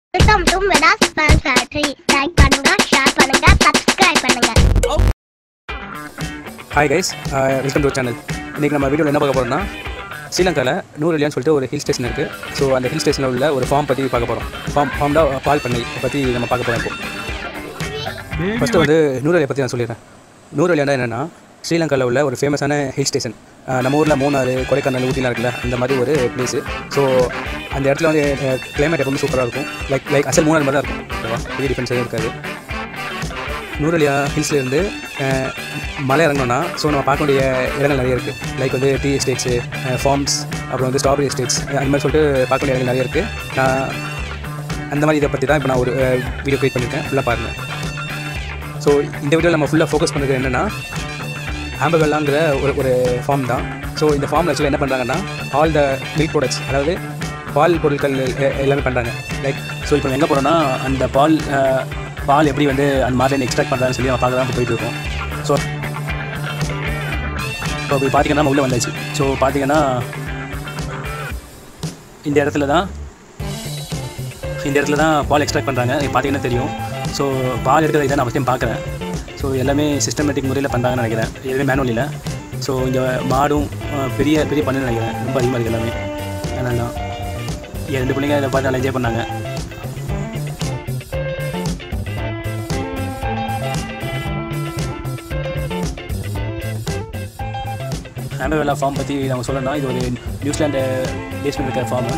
welcome to மெடாஸ் fan factory like பண்ணுங்க share பண்ணுங்க சப்ஸ்கிரைப் பண்ணுங்க hi guys welcome to channel இன்றைக்கி நம்ம வீடியோவில் என்ன பார்க்க போகிறோம்னா ஸ்ரீலங்காவில் நூறு இல்லையான்னு சொல்லிட்டு ஒரு ஹில் ஸ்டேஷன் இருக்குது ஸோ அந்த ஹில் ஸ்டேஷனில் உள்ள ஒரு ஃபார்ம் பற்றி பார்க்க போகிறோம் ஃபார்ம் ஃபார்ம்டா பால் பண்ணை பற்றி நம்ம பார்க்க போகிறோம் இப்போ ஃபஸ்ட்டு வந்து நூறு பற்றி நான் சொல்லிடுறேன் நூறு இல்லையாண்டா என்னென்னா ஸ்ரீலங்காவில் உள்ள ஒரு ஃபேமஸான ஹில் ஸ்டேஷன் நம்ம ஊரில் மூணாறு கொடைக்கானல் ஊட்டிலாம் இருக்குல்ல அந்த மாதிரி ஒரு பிளேஸு ஸோ அந்த இடத்துல வந்து கிளைமேட் எப்பவுமே சூப்பராக இருக்கும் லைக் லைக் அசல் மூணாறு மாதிரி தான் இருக்கும் ஓகேவா பெரிய டிஃப்ரென்ஸ் எதுவும் இருக்காது நூரலியா ஹில்ஸ்லேருந்து மலை இறங்கணும்னா ஸோ நம்ம பார்க்க வேண்டிய இடங்கள் நிறைய இருக்குது லைக் வந்து டீ எஸ்டேட்ஸு ஃபார்ம்ஸ் அப்புறம் வந்து ஸ்ட்ராபெரி எஸ்டேட்ஸ் அந்த மாதிரி சொல்லிட்டு பார்க்க வேண்டிய இடங்கள் நிறைய இருக்குது நான் அந்த மாதிரி இதை பற்றி தான் இப்போ நான் ஒரு வீடியோ க்ரியேட் பண்ணியிருக்கேன் ஃபுல்லாக பாருங்கள் ஸோ இந்த வீடியோவில் நம்ம ஃபுல்லாக ஃபோக்கஸ் பண்ணுறது என்னென்னா ஆம்பர்வெல்லாங்கிற ஒரு ஒரு ஃபார்ம் தான் ஸோ இந்த ஃபார்மில் ஆக்சுவலாக என்ன பண்ணுறாங்கன்னா ஆல் த மில்க் ப்ராடக்ட்ஸ் அதாவது பால் பொருட்கள் எ- எல்லாமே பண்ணுறாங்க லைக் ஸோ இப்போ எங்கே போகிறோன்னா அந்த பால் அஹ், பால் எப்படி வந்து அந்த மாதிரி எக்ஸ்ட்ராக்ட் பண்ணுறாங்கன்னு சொல்லி நம்ம பார்க்க தான் போயிட்டு இருக்கோம் ஸோ இப்போ அப்படி பார்த்தீங்கன்னா நம்ம உள்ளே வந்தாச்சு ஸோ பார்த்தீங்கன்னா இந்த இடத்துல தான் இந்த இடத்துல தான் பால் எக்ஸ்ட்ராக்ட் பண்ணுறாங்க பார்த்தீங்கன்னா தெரியும் ஸோ பால் எடுக்கிறத இதை நான் ஃபஸ்ட் டைம் பார்க்குறேன் ஸோ எல்லாமே சிஸ்டமேட்டிக் முறையில் பண்ணுறாங்கன்னு நினைக்கிறேன் எதுவுமே மேனுவல் இல்லை ஸோ இங்கே மாடும் அஹ், பெரிய பெரிய பண்ணுன்னு நினைக்கிறேன் ரொம்ப அதிகமாக இருக்குது எல்லாமே அதனால தான் என் ரெண்டு பிள்ளைங்க இதை பார்த்து நல்லா என்ஜாய் பண்ணாங்க ஆம்பர்வேலா ஃபார்ம் பற்றி நம்ம சொல்லணும்னா இது ஒரு நியூசிலாண்டு பேஸ்மெண்ட் இருக்கிற ஃபார்மு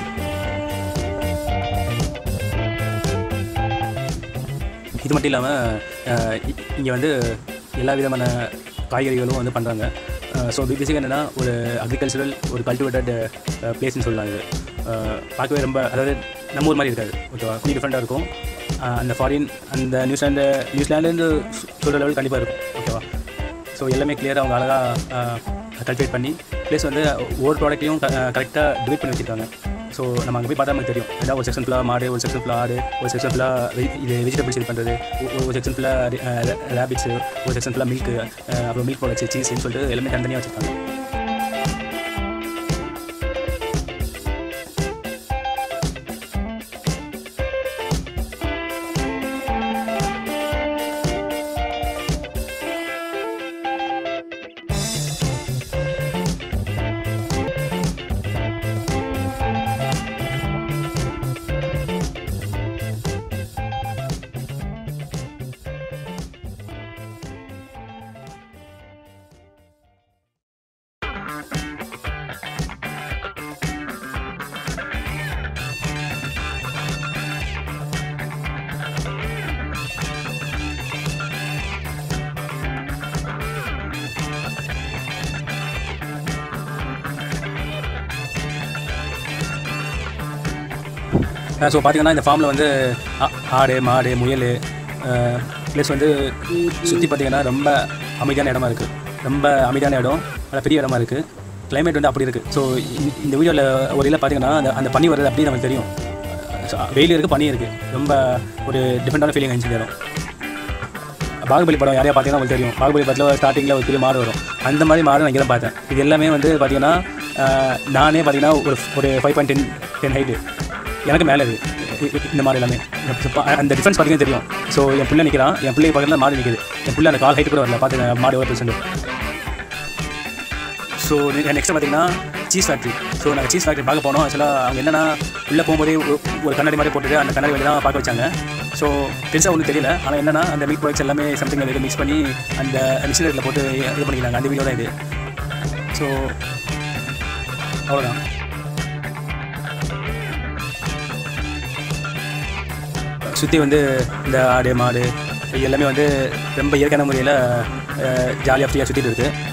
இது மட்டும் இல்லாமல் இங்கே வந்து எல்லா விதமான காய்கறிகளும் வந்து பண்ணுறாங்க ஸோ பேசிக்காக என்னென்னா ஒரு அக்ரிகல்ச்சரல் ஒரு கல்டிவேட்டட் பிளேஸ்னு சொல்லலாம் இது அஹ், பார்க்கவே ரொம்ப அதாவது நம்ம ஊர் மாதிரி இருக்காது ஓகேவா கொஞ்சம் டிஃப்ரெண்ட்டாக இருக்கும் அஹ், அந்த ஃபாரின் அந்த நியூசிலாண்டு நியூசிலாண்டுன்னு சொல்கிற லெவல் கண்டிப்பாக இருக்கும் ஓகேவா ஸோ எல்லாமே கிளியராக அவங்க அழகாக கல்டிவேட் பண்ணி ப்ளஸ் வந்து ஒவ்வொரு ப்ராடக்ட்டையும் கரெக்டாக டிவைட் பண்ணி வச்சுருக்காங்க ஸோ நம்ம அங்கே போய் பார்த்தா நமக்கு தெரியும் ஏதாவது ஒரு செக்ஷன் ஃபுல்லாக மாடு ஒரு செக்ஷன் ஃபுல்லாக ஆடு ஒரு செக்ஷன் ஃபுல்லாக இது வெஜிடபிள்ஸ் இது பண்ணுறது ஒரு செக்ஷன் ஃபுல்லாக ரேபிட்ஸு ஒரு செக்ஷன் ஃபுல்லாக மில்க்கு அப்புறம் மில்க் ப்ராடக்ட்ஸ் சீஸ்ன்னு சொல்லிட்டு எல்லாமே தனித்தனியாக வச்சுருக்காங்க ஸோ பார்த்தீங்கன்னா இந்த ஃபார்மில் வந்து ஆ- ஆடு மாடு முயல் ப்ளஸ் வந்து சுற்றி பார்த்தீங்கன்னா ரொம்ப அமைதியான இடமா இருக்குது ரொம்ப அமைதியான இடம் நல்ல பெரிய இடமா இருக்குது climate வந்து அப்படி இருக்குது ஸோ இந்த வீடியோவில் ஒரு இதில் பார்த்தீங்கன்னா அந்த அந்த பனி வர்றது அப்படி நமக்கு தெரியும் So, வெயில் இருக்குது பனி இருக்குது ரொம்ப ஒரு டிஃப்ரெண்ட்டான ஃபீலிங் இருந்துச்சு இந்த இடம் பாகுபலி படம் யாரையா பார்த்தீங்கன்னா உங்களுக்கு தெரியும் பாகுபலி படத்தில் ஸ்டார்டிங்கில் ஒரு பெரிய மாடு வரும் அந்த மாதிரி மாடு நான் இங்கே தான் பார்த்தேன் இது எல்லாமே வந்து பார்த்தீங்கன்னா ஆஹ், நானே பார்த்தீங்கன்னா ஒரு ஒரு five point ten ten height எனக்கு மேலே இது இ- இ- இந்த மாடு எல்லாமே இப்ப அந்த டிஃப்ரென்ஸ் பார்த்தீங்கன்னா தெரியும் ஸோ என் பிள்ளை நிற்கிறான் என் பிள்ளை பக்கத்தில் மாடு நிற்குது என் பிள்ளை அந்த கால் ஹைட் கூட வரல பார்த்துங்க மாடு எவ்வளோ பெர்சென்ட் ஸோ நெக்ஸ்ட் பார்த்தீங்கன்னா சீஸ் ஃபேக்ட்ரி ஸோ நாங்கள் சீஸ் ஃபேக்ட்ரி பார்க்க போனோம் ஆக்சுவலாக அவங்க என்னென்னா உள்ளே போகும்போதே ஒரு- ஒரு கண்ணாடி மாதிரி போட்டுட்டு அந்த கண்ணாடி வழி தான் பார்க்க வச்சாங்க ஸோ பெருசாக ஒன்றும் தெரியல ஆனால் என்னென்னா அந்த மில்க் ப்ராடக்ட்ஸ் எல்லாமே சம்திங் இது மிக்ஸ் பண்ணி அந்த மிஷினரியில் போட்டு இது பண்ணிக்கிறாங்க அந்த வீடியோ தான் இது ஸோ அவ்வளோதான் சுற்றி வந்து இந்த ஆடு மாடு இது எல்லாமே வந்து ரொம்ப இயற்கையான முறையில் ஜாலியாக ஃப்ரீயாக சுற்றிட்டு இருக்குது